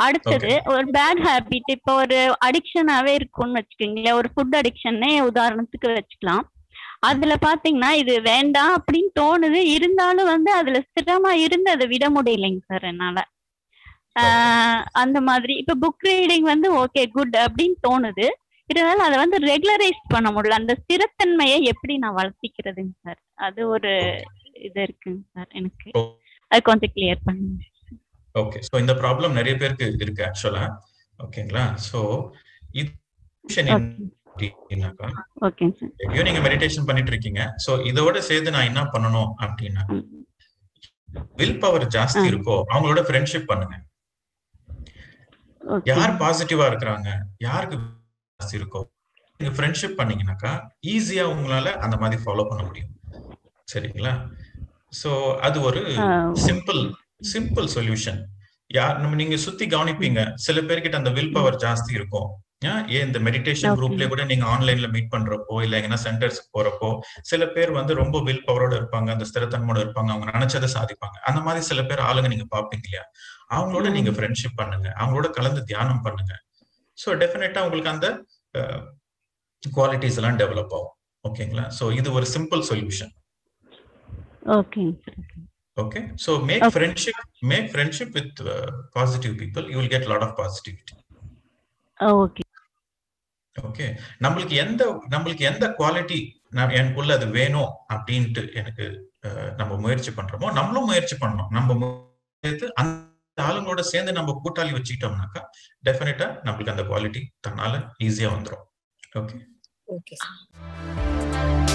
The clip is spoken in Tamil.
அடுத்தது ஒரு பேட் ஹேபிட் இப்போ ஒரு அடிக்ஷனாவே இருக்கும்னு வச்சுக்கோங்களேன் ஒரு ஃபுட் அடிக்ஷன்னே உதாரணத்துக்கு வச்சுக்கலாம் அதுல பாத்தீங்கன்னா இது வேண்டாம் அப்படின்னு தோணுது இருந்தாலும் வந்து அதுல ஸ்திரமா இருந்து அதை விட முடியலைங்க சார் என்னால ஆஹ் அந்த மாதிரி இப்ப புக் ரீடிங் வந்து ஓகே குட் அப்படின்னு தோணுது இருந்தாலும் அதை வந்து ரெகுலரைஸ் பண்ண முடியல அந்த ஸ்திரத்தன்மையை எப்படி நான் வளர்த்திக்கிறதுங்க சார் அது ஒரு இது இருக்குங்க சார் எனக்கு அது கொஞ்சம் கிளியர் பண்ணுங்க ஓகே ஸோ இந்த ப்ராப்ளம் நிறைய பேருக்கு இருக்கு ஆக்சுவலா ஓகேங்களா ஸோ இது அப்படின்னாக்கா ஓகேங்க சார் எப்படியோ நீங்க மெடிடேஷன் பண்ணிட்டு இருக்கீங்க ஸோ இதோட சேர்த்து நான் என்ன பண்ணணும் அப்படின்னா வில் பவர் ஜாஸ்தி ஆ. இருக்கோ அவங்களோட ஃப்ரெண்ட்ஷிப் பண்ணுங்க ஓகே யார் பாசிட்டிவா இருக்கிறாங்க யாருக்கு ஜாஸ்தி இருக்கோ நீங்க ஃப்ரெண்ட்ஷிப் பண்ணீங்கன்னாக்கா ஈஸியா உங்களால அந்த மாதிரி ஃபாலோ பண்ண முடியும் சரிங்களா சோ அது ஒரு ஆ. சிம்பிள் சிம்பிள் சொல்யூஷன் யார் நம்ம நீங்க சுத்தி கவனிப்பீங்க சில பேர்கிட்ட அந்த வில் பவர் ஜாஸ்தி இருக்கும் ஏன் ஏன் இந்த மெடிடேஷன் Okay. குரூப்லயே கூட நீங்க ஆன்லைன்ல மீட் பண்றப்போ இல்ல எங்கன்னா சென்டர்ஸ் போறப்போ சில பேர் வந்து ரொம்ப வில் பவரோட இருப்பாங்க அந்த ஸ்திரத்தன்மோட இருப்பாங்க அவங்க நினைச்சதை சாதிப்பாங்க அந்த மாதிரி சில பேர் ஆளுங்க நீங்க பாப்பீங்க இல்லையா அவங்களோட ம். நீங்க ஃப்ரெண்ட்ஷிப் பண்ணுங்க அவங்களோட கலந்து தியானம் பண்ணுங்க ஸோ டெஃபினட்டா உங்களுக்கு அந்த குவாலிட்டிஸ் எல்லாம் டெவலப் ஆகும் ஓகேங்களா ஸோ இது ஒரு சிம்பிள் சொல்யூஷன் ஓகேங்க sir okay so make Okay. Friendship make friendship with positive people you will get lot of positivity okay okay நம்மளுக்கு எந்த நம்மளுக்கு எந்த குவாலிட்டி எனக்குள்ள அது வேணும் அப்படின்ட்டு எனக்கு அஹ், நம்ம முயற்சி பண்றோமோ நம்மளும் முயற்சி பண்ணணும் நம்ம மு- சேர்த்து அந்த ஆளுங்களோட சேர்ந்து நம்ம கூட்டாளி வச்சுக்கிட்டோம்னாக்கா டெஃபினட்டா நம்மளுக்கு அந்த குவாலிட்டி தன்னால ஈஸியா வந்துடும் ஓகே ஓகே சார்